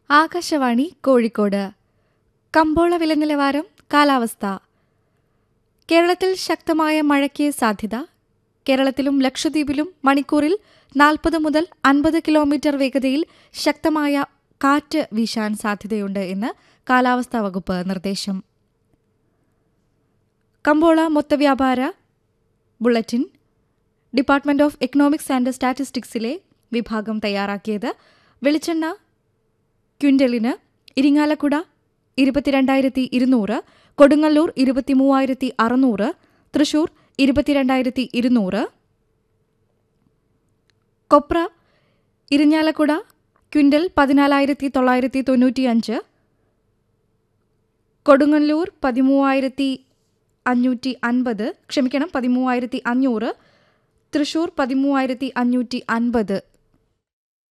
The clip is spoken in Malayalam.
ആകാശവാണി കോഴിക്കോട് കമ്പോള വില നിലവാരം കാലാവസ്ഥ കേരളത്തിൽ ശക്തമായ മഴയ്ക്ക് സാധ്യത കേരളത്തിലും ലക്ഷദ്വീപിലും മണിക്കൂറിൽ നാൽപ്പത് മുതൽ അൻപത് കിലോമീറ്റർ വേഗതയിൽ ശക്തമായ കാറ്റ് വീശാൻ സാധ്യതയുണ്ട് എന്ന് കാലാവസ്ഥാ വകുപ്പ് നിർദ്ദേശം കമ്പോള മൊത്തവ്യാപാര bulletin department of economics and സ്റ്റാറ്റിസ്റ്റിക്സിലെ വിഭാഗം തയ്യാറാക്കിയത് വെളിച്ചെണ്ണ ക്വിൻ്റലിന് ഇരിങ്ങാലക്കുട ഇരുപത്തിരണ്ടായിരത്തി ഇരുന്നൂറ് കൊടുങ്ങല്ലൂർ ഇരുപത്തിമൂവായിരത്തി അറുന്നൂറ് തൃശൂർ ഇരുപത്തിരണ്ടായിരത്തി ഇരുന്നൂറ് കൊപ്ര ഇരിഞ്ഞാലക്കുട ക്വിൻ്റൽ പതിനാലായിരത്തി തൊള്ളായിരത്തി തൊണ്ണൂറ്റിയഞ്ച് കൊടുങ്ങല്ലൂർ പതിമൂവായിരത്തി അഞ്ഞൂറ്റി അൻപത് ക്ഷമിക്കണം പതിമൂവായിരത്തി അഞ്ഞൂറ് തൃശൂർ പതിമൂവായിരത്തി അഞ്ഞൂറ്റി അൻപത്